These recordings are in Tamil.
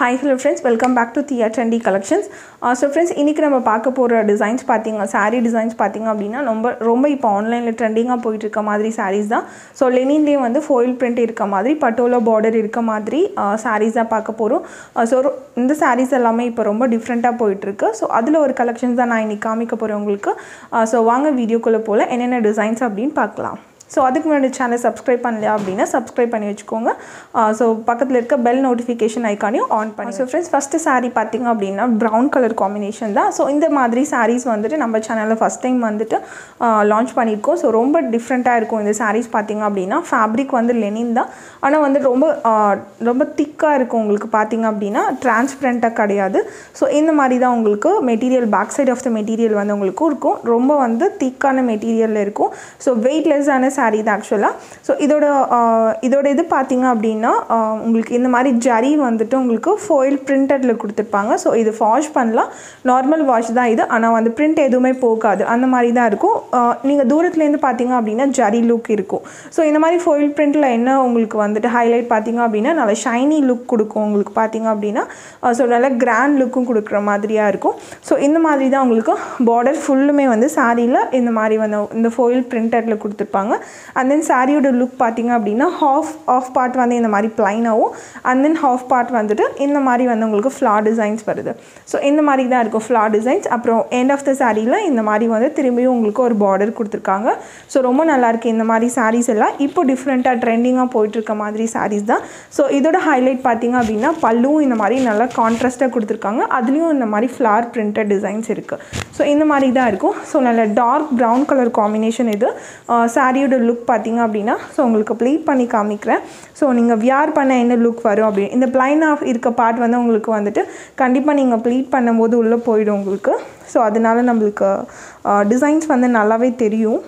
hi hello friends welcome back to Diya trendy collections so friends இன்றைக்கி நம்ம பார்க்க போகிற டிசைன்ஸ் பார்த்தீங்க saree டிசைன்ஸ் பார்த்தீங்க அப்படின்னா ரொம்ப ரொம்ப இப்போ ஆன்லைனில் ட்ரெண்டிங்காக போயிட்டு இருக்க மாதிரி sarees தான் ஸோ லெனின்லேயே வந்து foil print இருக்க மாதிரி பட்டோலா பார்டர் இருக்க மாதிரி sarees தான் பார்க்க போகிறோம் ஸோ இந்த sarees எல்லாமே இப்போ ரொம்ப டிஃப்ரெண்ட்டாக போயிட்டுருக்கு ஸோ அதில் ஒரு கலெக்ஷன்ஸ் தான் நான் இன்றைக்கி காமிக்க போகிறேன் உங்களுக்கு ஸோ வாங்க வீடியோக்குள்ளே போல் என்னென்ன டிசைன்ஸ் அப்படின்னு பார்க்கலாம் ஸோ அதுக்கு முன்னாடி சேனல் சப்ஸ்கிரைப் பண்ணலையா அப்படின்னா சப்ஸ்கிரைப் பண்ணி வச்சுக்கோங்க ஸோ பக்கத்தில் இருக்க பெல் நோட்டிஃபிகேஷன் ஐக்கானையும் ஆன் பண்ணி ஸோ ஃப்ரெண்ட்ஸ் ஃபஸ்ட்டு saree பார்த்தீங்க அப்படின்னா ப்ரௌன் கலர் காம்பினேஷன் தான் ஸோ இந்த மாதிரி sarees வந்துட்டு நம்ம சேனலில் ஃபஸ்ட் டைம் வந்துட்டு லான்ச் பண்ணியிருக்கோம் ஸோ ரொம்ப டிஃப்ரெண்ட்டாக இருக்கும் இந்த sarees பார்த்தீங்க அப்படின்னா ஃபேப்ரிக் வந்து லெனின் தான் ஆனால் வந்து ரொம்ப ஆஹ், ரொம்ப திக்காக இருக்கும் உங்களுக்கு பார்த்தீங்க அப்படின்னா டிரான்ஸ்பரண்ட்டாக கிடையாது ஸோ இந்த மாதிரி தான் உங்களுக்கு material back side of the material வந்து உங்களுக்கு இருக்கும் ரொம்ப வந்து திக்கான மெட்டீரியலில் இருக்கும் ஸோ வெயிட்லெஸ்ஸான saree தான் ஆக்சுவலாக ஸோ இதோட ஆஹ், இதோட இது பார்த்தீங்க அப்படின்னா ஆஹ், உங்களுக்கு இந்த மாதிரி ஜரி வந்துட்டு உங்களுக்கு foil பிரிண்டடில் கொடுத்துருப்பாங்க ஸோ இது வாஷ் பண்ணலாம் நார்மல் வாஷ் தான் இது ஆனால் வந்து பிரிண்ட் எதுவுமே போகாது அந்த மாதிரி தான் இருக்கும் நீங்கள் தூரத்துலேருந்து பார்த்தீங்க அப்படின்னா ஜரி லுக் இருக்கும் ஸோ இந்த மாதிரி foil பிரிண்டில் என்ன உங்களுக்கு வந்துட்டு ஹைலைட் பார்த்தீங்க அப்படின்னா நல்ல ஷைனி லுக் கொடுக்கும் உங்களுக்கு பார்த்தீங்க அப்படின்னா ஸோ நல்ல கிராண்ட் லுக்கும் கொடுக்குற மாதிரியாக இருக்கும் ஸோ இந்த மாதிரி தான் உங்களுக்கு பார்டர் ஃபுல்லுமே வந்து சாரியில் இந்த மாதிரி வந்து இந்த foil பிரிண்டடில் கொடுத்துருப்பாங்க அண்ட் தென் சாரியோட லுக் பார்த்தீங்க அப்படின்னா ஹாஃப் ஆஃப் பார்ட் வந்து இந்த மாதிரி ப்ளைனாகவும் அண்ட் தென் ஹாஃப் பார்ட் வந்துட்டு இந்த மாதிரி வந்து உங்களுக்கு ஃப்ளா டிசைன்ஸ் வருது ஸோ இந்த மாதிரி தான் இருக்கும் ஃப்ளா டிசைன்ஸ் அப்புறம் எண்ட் ஆஃப் த சாரியில் இந்த மாதிரி வந்து திரும்பியும் உங்களுக்கு ஒரு பார்டர் கொடுத்துருக்காங்க ஸோ ரொம்ப நல்லாயிருக்கு இந்த மாதிரி sarees எல்லாம் இப்போ டிஃப்ரெண்ட்டாக ட்ரெண்டிங்காக போயிட்டுருக்க மாதிரி sarees தான் ஸோ இதோட ஹைலைட் பார்த்தீங்க அப்படின்னா பல்லுவும் இந்த மாதிரி நல்லா கான்ட்ராஸ்ட்டாக கொடுத்துருக்காங்க அதுலேயும் இந்த மாதிரி ஃப்ளார் பிரிண்டட் டிசைன்ஸ் இருக்குது ஸோ இந்த மாதிரி தான் இருக்கும் ஸோ நல்ல டார்க் ப்ரௌன் கலர் காம்பினேஷன் இது சாரியோட லுக் பார்த்தீங்க அப்படின்னா ஸோ உங்களுக்கு ப்ளீட் பண்ணி காமிக்கிறேன் ஸோ நீங்கள் வியார் பண்ண என்ன லுக் வரும் அப்படின்னு இந்த பிளைனாக இருக்க பார்ட் வந்து உங்களுக்கு வந்துட்டு கண்டிப்பாக நீங்கள் ப்ளீட் பண்ணும்போது உள்ளே போயிடும் உங்களுக்கு ஸோ அதனால நம்மளுக்கு டிசைன்ஸ் வந்து நல்லாவே தெரியும்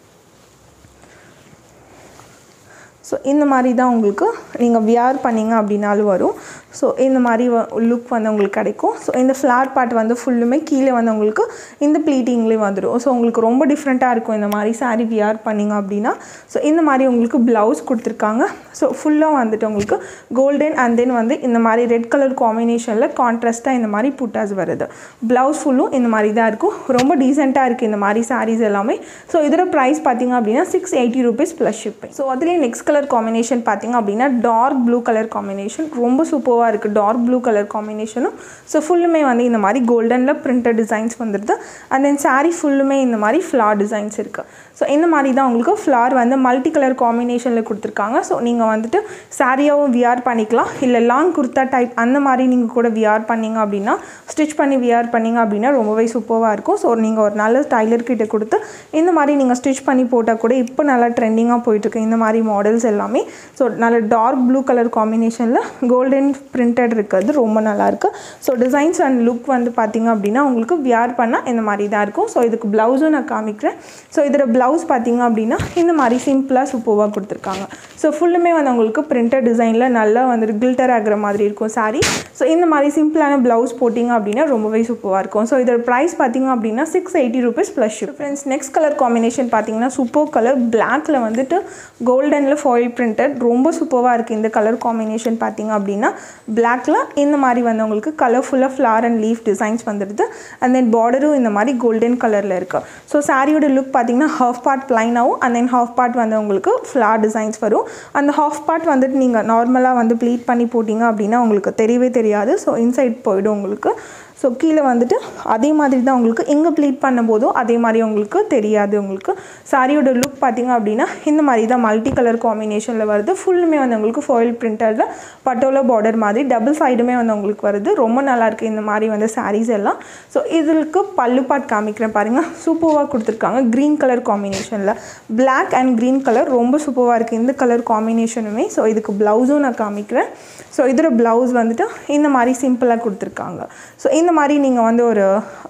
ஸோ இந்த மாதிரி தான் உங்களுக்கு நீங்கள் வியர் பண்ணீங்க அப்படின்னாலும் வரும் ஸோ இந்த மாதிரி லுக் வந்து உங்களுக்கு கிடைக்கும் ஸோ இந்த ஃப்ளாட் பார்ட் வந்து ஃபுல்லுமே கீழே வந்து உங்களுக்கு இந்த ப்ளீட்டிங்லேயே வந்துடும் ஸோ உங்களுக்கு ரொம்ப டிஃப்ரெண்ட்டாக இருக்கும் இந்த மாதிரி saree வியர் பண்ணீங்க அப்படின்னா ஸோ இந்த மாதிரி உங்களுக்கு ப்ளவுஸ் கொடுத்துருக்காங்க ஸோ ஃபுல்லாக வந்துட்டு உங்களுக்கு கோல்டன் அண்ட் தென் வந்து இந்த மாதிரி ரெட் கலர் காம்பினேஷனில் கான்ட்ராஸ்ட்டாக இந்த மாதிரி புட்டாஸ் வருது ப்ளவுஸ் ஃபுல்லும் இந்த மாதிரி தான் இருக்கும் ரொம்ப டீசெண்டாக இருக்குது இந்த மாதிரி sarees எல்லாமே ஸோ இதோட ப்ரைஸ் பார்த்தீங்க அப்படின்னா six eighty rupees plus shipping so அதுலேயே நெக்ஸ்ட் கலர் காம்பினேஷன் பார்த்தீங்க அப்படின்னா டார்க் ப்ளூ கலர் காம்பினேஷன் ரொம்ப சூப்பராக இருக்குது டார்க் ப்ளூ கலர் காம்பினேஷனும் ஸோ ஃபுல்லுமே வந்து இந்த மாதிரி கோல்டனில் பிரிண்டட் டிசைன்ஸ் வந்துடுது அண்ட் தென் saree ஃபுல்லுமே இந்த மாதிரி ஃப்ளார் டிசைன்ஸ் இருக்குது ஸோ இந்த மாதிரி தான் உங்களுக்கு ஃப்ளார் வந்து மல்டி கலர் காம்பினேஷனில் கொடுத்துருக்காங்க ஸோ நீங்கள் வந்துட்டு சாரியாகவும் வியர் பண்ணிக்கலாம் இல்லை லாங் குர்த்தா டைப் அந்த மாதிரி நீங்கள் கூட வியர் பண்ணீங்க அப்படின்னா ஸ்டிச் பண்ணி வியர் பண்ணீங்க அப்படின்னா ரொம்பவே சூப்பராக இருக்கும் ஸோ நீங்கள் ஒரு நல்ல டைலர் கிட்ட கொடுத்து இந்த மாதிரி நீங்கள் ஸ்டிச் பண்ணி போட்டால் கூட இப்போ நல்லா ட்ரெண்டிங்காக போயிட்டுருக்கு இந்த மாதிரி மாடல்ஸ் எல்லாமே ஸோ நல்ல டார்க் ப்ளூ கலர் காம்பினேஷனில் கோல்டன் பிரிண்டட் இருக்கிறது ரொம்ப நல்லாயிருக்கு ஸோ டிசைன்ஸ் அண்ட் லுக் வந்து பார்த்தீங்க அப்படின்னா உங்களுக்கு வியர் பண்ணால் இந்த மாதிரி தான் இருக்கும் ஸோ இதுக்கு ப்ளவுஸும் நான் காமிக்கிறேன் ஸோ இதோட ப்ளவுஸ் பார்த்தீங்க அப்படின்னா இந்த மாதிரி சிம்பிளாக சூப்பராக கொடுத்துருக்காங்க ஸோ ஃபுல்லுமே வந்து உங்களுக்கு பிரிண்டட் டிசைனில் நல்லா வந்துட்டு கில்டர் ஆகிற மாதிரி இருக்கும் saree ஸோ இந்த மாதிரி சிம்பிளான ப்ளவுஸ் போட்டிங்க அப்படின்னா ரொம்பவே சூப்பராக இருக்கும் ஸோ இதோட ப்ரைஸ் பார்த்தீங்க அப்படின்னா six eighty rupees plus ship friends next colour combination பார்த்தீங்கன்னா சூப்பர் கலர் பிளாக்ல வந்துட்டு கோல்டனில் ஃபாயில் பிரிண்டட் ரொம்ப சூப்பராக இருக்குது இந்த கலர் காம்பினேஷன் பார்த்தீங்க அப்படின்னா பிளாக்ல இந்த மாதிரி வந்து உங்களுக்கு கலர்ஃபுல்லாக ஃப்ளார் அண்ட் லீஃப் டிசைன்ஸ் வந்துடுது அண்ட் தென் பார்டரும் இந்த மாதிரி கோல்டன் கலரில் இருக்குது ஸோ சாரியோட லுக் பார்த்தீங்கன்னா ஹாஃப் பார்ட் ப்ளைனாகவும் அண்ட் தென் ஹாஃப் பார்ட் வந்து உங்களுக்கு ஃப்ளார் டிசைன்ஸ் வரும் அந்த ஹாஃப் பார்ட் வந்துட்டு நீங்கள் நார்மலாக வந்து ப்ளீட் பண்ணி போட்டிங்க அப்படின்னா உங்களுக்கு தெரியவே தெரியாது ஸோ இன்சைட் போயிடும் உங்களுக்கு ஸோ கீழே வந்துட்டு அதே மாதிரி தான் உங்களுக்கு எங்கே ப்ளீட் பண்ணும்போதும் அதே மாதிரி உங்களுக்கு தெரியாது உங்களுக்கு சாரியோட லுக் பார்த்தீங்க அப்படின்னா இந்த மாதிரி தான் மல்டி கலர் காம்பினேஷனில் வருது ஃபுல்லுமே வந்து உங்களுக்கு ஃபாயில் பிரிண்டரில் பட்டோலா பார்டர் மாதிரி டபுள் சைடுமே வந்து உங்களுக்கு வருது ரொம்ப நல்லாயிருக்கு இந்த மாதிரி வந்து sarees எல்லாம் ஸோ இதுக்கு பல்லு பாட் காமிக்கிறேன் பாருங்கள் சூப்பராக கொடுத்துருக்காங்க க்ரீன் கலர் காம்பினேஷனில் Black அண்ட் க்ரீன் கலர் ரொம்ப சூப்பராக இருக்குது இந்த கலர் காம்பினேஷனுமே ஸோ இதுக்கு ப்ளவுஸும் நான் காமிக்கிறேன் ஸோ இதோட ப்ளவுஸ் வந்துட்டு இந்த மாதிரி சிம்பிளாக கொடுத்துருக்காங்க ஸோ இந்த மாதிரி நீங்கள் வந்து ஒரு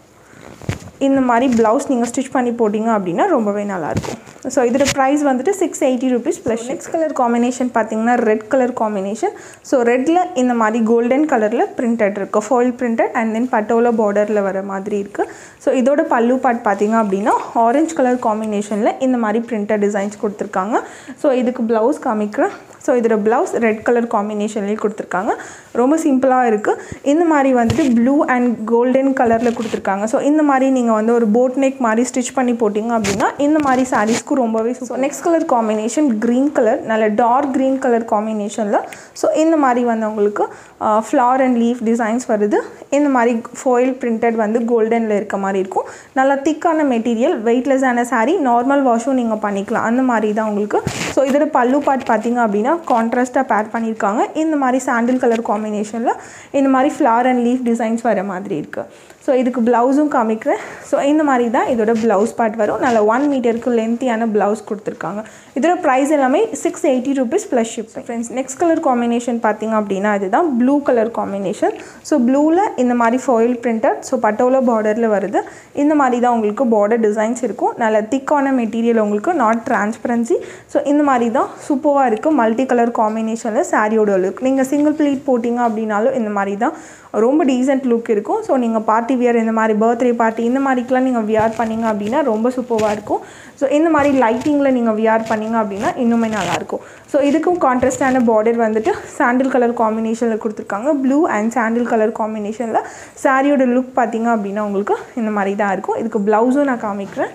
இந்த மாதிரி ப்ளவுஸ் நீங்கள் ஸ்டிச் பண்ணி போட்டிங்க அப்படின்னா ரொம்பவே நல்லாயிருக்கும் ஸோ இதோட ப்ரைஸ் வந்துட்டு six eighty rupees plus next colour combination பார்த்தீங்கன்னா ரெட் கலர் காம்பினேஷன் ஸோ ரெட்டில் இந்த மாதிரி கோல்டன் கலரில் பிரிண்டட் இருக்குது foil printed and then patola பார்டரில் வர மாதிரி இருக்குது ஸோ இதோட பல்லு பார்ட் பார்த்தீங்க அப்படின்னா ஆரஞ்சு கலர் காம்பினேஷனில் இந்த மாதிரி பிரிண்டட் டிசைன்ஸ் கொடுத்துருக்காங்க ஸோ இதுக்கு ப்ளவுஸ் காமிக்கிறேன் ஸோ இதோட ப்ளவுஸ் ரெட் கலர் காம்பினேஷன்லேயே கொடுத்துருக்காங்க ரொம்ப சிம்பிளாக இருக்குது இந்த மாதிரி வந்துட்டு ப்ளூ அண்ட் கோல்டன் கலரில் கொடுத்துருக்காங்க ஸோ இந்த மாதிரி நீங்கள் வந்து ஒரு போட் நெக் மாதிரி ஸ்டிச் பண்ணி போட்டிங்க அப்படின்னா இந்த மாதிரி சாரீஸ்க்கு ரொம்பவே so next colour combination green colour நல்ல டார்க் க்ரீன் கலர் காம்பினேஷனில் ஸோ இந்த மாதிரி வந்து உங்களுக்கு ஃப்ளார் அண்ட் லீஃப் டிசைன்ஸ் வருது இந்த மாதிரி ஃபோயில் பிரிண்டட் வந்து கோல்டனில் இருக்க மாதிரி இருக்கும் நல்லா திக்கான மெட்டீரியல் வெயிட்லெஸ்ஸான saree நார்மல் வாஷும் நீங்கள் பண்ணிக்கலாம் அந்த மாதிரி தான் உங்களுக்கு ஸோ இதோட பல்லு பார்ட் பார்த்தீங்க அப்படின்னா கான்ட்ராஸ்ட்டாக பேர் பண்ணியிருக்காங்க இந்த மாதிரி சாண்டில் கலர் காம்பினேஷனில் இந்த மாதிரி ஃப்ளார் அண்ட் லீஃப் டிசைன்ஸ் வர மாதிரி இருக்குது ஸோ இதுக்கு ப்ளவுஸும் காமிக்கிறேன் ஸோ இந்த மாதிரி தான் இதோட ப்ளவுஸ் பார்ட் வரும் நல்ல ஒன் மீட்டருக்கு லென்த்தியான ப்ளவுஸ் கொடுத்துருக்காங்க இதோட ப்ரைஸ் எல்லாமே six eighty rupees plus ship friends next colour combination பார்த்தீங்க அப்படின்னா இதுதான் ப்ளூ கலர் காம்பினேஷன் ஸோ ப்ளூவில் இந்த மாதிரி ஃபாயில் பிரிண்டட் ஸோ பட்டோலா பார்டரில் வருது இந்த மாதிரி தான் உங்களுக்கு பார்டர் டிசைன்ஸ் இருக்கும் நல்ல திக்கான மெட்டீரியல் உங்களுக்கு நாட் டிரான்ஸ்பரன்சி ஸோ இந்த மாதிரி தான் சூப்பராக இருக்குது மல்டி கலர் காம்பினேஷனில் சாரியோட லுக் நீங்கள் சிங்கிள் ப்ளீட் போட்டிங்க அப்படின்னாலும் இந்த மாதிரி தான் ரொம்ப டீசென்ட் லுக் இருக்கும் ஸோ நீங்கள் பார்ட்டி வியர் இந்த மாதிரி பர்த்டே பார்ட்டி இந்த மாதிரிக்கெலாம் நீங்கள் வியர் பண்ணீங்க அப்படின்னா ரொம்ப சூப்பராக இருக்கும் ஸோ இந்த மாதிரி லைட்டிங்கில் நீங்கள் வியர் பண்ணீங்க அப்படின்னா இன்னுமே நல்லாயிருக்கும் ஸோ இதுக்கும் கான்ட்ராஸ்டான பார்டர் வந்துட்டு சாண்டில் கலர் காம்பினேஷனில் கொடுத்துருக்காங்க ப்ளூ அண்ட் சாண்டில் கலர் காம்பினேஷனில் சாரியோட லுக் பார்த்தீங்க அப்படின்னா உங்களுக்கு இந்த மாதிரி தான் இருக்கும் இதுக்கு ப்ளவுஸும் நான் காமிக்கிறேன்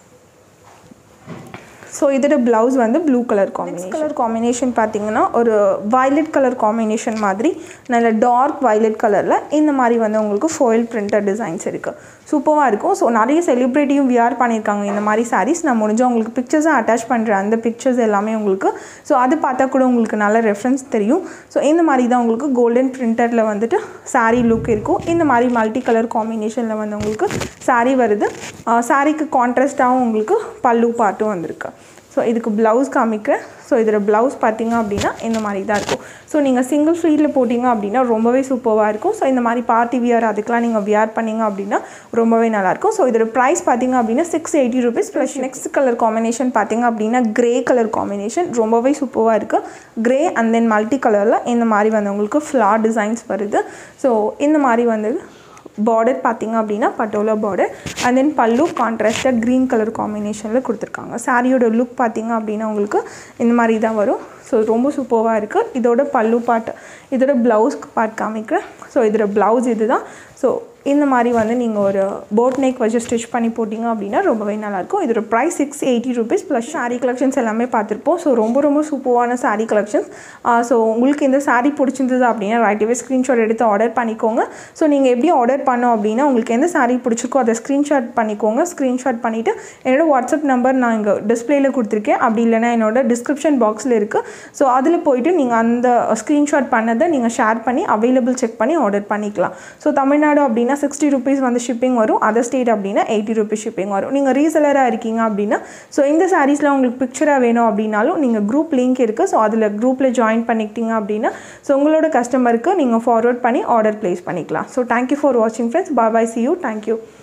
ஸோ இதோட ப்ளவுஸ் வந்து blue colour combination colour combination பார்த்தீங்கன்னா ஒரு வயலட் கலர் காம்பினேஷன் மாதிரி நல்ல டார்க் வயலட் கலரில் இந்த மாதிரி வந்து உங்களுக்கு ஃபோயில் பிரிண்டட் டிசைன்ஸ் இருக்குது சூப்பராக இருக்கும் ஸோ நிறைய செலிப்ரிட்டியும் வியர் பண்ணியிருக்காங்க இந்த மாதிரி சாரீஸ் நான் முடிஞ்ச உங்களுக்கு பிக்சர்ஸை அட்டாச் பண்ணுறேன் அந்த பிக்சர்ஸ் எல்லாமே உங்களுக்கு ஸோ அது பார்த்தா கூட உங்களுக்கு நல்ல ரெஃபரன்ஸ் தெரியும் ஸோ இந்த மாதிரி தான் உங்களுக்கு கோல்டன் பிரிண்டரில் வந்துட்டு saree லுக் இருக்கும் இந்த மாதிரி மல்டி கலர் காம்பினேஷனில் வந்து உங்களுக்கு saree வருது சாரீக்கு கான்ட்ராஸ்ட்டாகவும் உங்களுக்கு பல்லு பாட்டும் வந்திருக்கு ஸோ இதுக்கு ப்ளவுஸ் காமிக்கிறேன் ஸோ இதோட ப்ளவுஸ் பார்த்தீங்க அப்படின்னா இந்த மாதிரி தான் இருக்கும் ஸோ நீங்கள் சிங்கிள் ஃபீல்டில் போட்டிங்க அப்படின்னா ரொம்பவே சூப்பராக இருக்கும் ஸோ இந்த மாதிரி பார்ட்டி வியர் அதுக்கெலாம் நீங்கள் வியர் பண்ணீங்க அப்படின்னா ரொம்பவே நல்லாயிருக்கும் ஸோ இதோட ப்ரைஸ் பார்த்தீங்க அப்படின்னா six eighty rupees plus next colour combination பார்த்தீங்க அப்படின்னா கிரே கலர் காம்பினேஷன் ரொம்பவே சூப்பராக இருக்குது கிரே அண்ட் தென் மல்டி கலரில் இந்த மாதிரி வந்து உங்களுக்கு ஃப்ளார் டிசைன்ஸ் வருது ஸோ இந்த மாதிரி வந்து பார்டர் பார்த்தீங்க அப்படின்னா பட்டோலா பார்டர் அண்ட் தென் பல்லு கான்ட்ராஸ்டாக க்ரீன் கலர் காம்பினேஷனில் கொடுத்துருக்காங்க சாரியோட லுக் பார்த்தீங்க அப்படின்னா உங்களுக்கு இந்த மாதிரி தான் வரும் ஸோ ரொம்ப சூப்பராக இருக்குது இதோட பல்லு பாட்டு இதோட ப்ளவுஸ் பார்ட் காமிக்கிறேன் ஸோ இதோட ப்ளவுஸ் இது தான் ஸோ இந்த மாதிரி வந்து நீங்கள் ஒரு போட் நெக் வச்சு ஸ்டிச் பண்ணி போட்டிங்க அப்படின்னா ரொம்பவே நல்லாயிருக்கும் இதோட price six eighty rupees plus sari collections எல்லாமே பார்த்துருப்போம் ஸோ ரொம்ப ரொம்ப சூப்பரான சாரீ கலெக்ஷன்ஸ் ஸோ உங்களுக்கு இந்த சாரீ பிடிச்சிருந்தது அப்படின்னா ரைட்டாகவே ஸ்க்ரீன்ஷாட் எடுத்து ஆர்டர் பண்ணிக்கோங்க ஸோ நீங்கள் எப்படி ஆர்டர் பண்ணோம் அப்படின்னா உங்களுக்கு எந்த சாரீ பிடிச்சிருக்கோ அதை ஸ்க்ரீன்ஷாட் பண்ணிக்கோங்க ஸ்க்ரீன்ஷாட் பண்ணிவிட்டு என்னோட வாட்ஸ்அப் நம்பர் நான் இங்கே டிஸ்பிளேயில் கொடுத்துருக்கேன் அப்படி இல்லைனா என்னோட டிஸ்கிரிப்ஷன் பாக்ஸில் இருக்குது ஸோ அதில் போயிட்டு நீங்கள் அந்த ஸ்க்ரீன்ஷாட் பண்ணதை நீங்கள் ஷேர் பண்ணி அவைலபிள் செக் பண்ணி ஆர்டர் பண்ணிக்கலாம் ஸோ தமிழ்நாடு அப்படின்னா சிக்ஸ்டி ருபீஸ் வந்து ஷிப்பிங் வரும் அதர் ஸ்டேட் அப்படின்னா எயிட்டி ருபீஸ் ஷிப்பிங் வரும் நீங்கள் ரீசெலராக இருக்கீங்க அப்படின்னா ஸோ இந்த சாரீஸில் உங்களுக்கு பிக்சராக வேணும் அப்படின்னாலும் நீங்கள் குரூப் லிங்க் இருக்குது ஸோ அதில் குரூப்பில் ஜாயின் பண்ணிக்கிட்டீங்க அப்படின்னா ஸோ உங்களோட கஸ்டமருக்கு நீங்கள் ஃபார்வர்ட் பண்ணி ஆர்டர் ப்ளேஸ் பண்ணிக்கலாம் ஸோ தேங்க்யூ ஃபார் வாட்சிங் friends bye bye see you thank you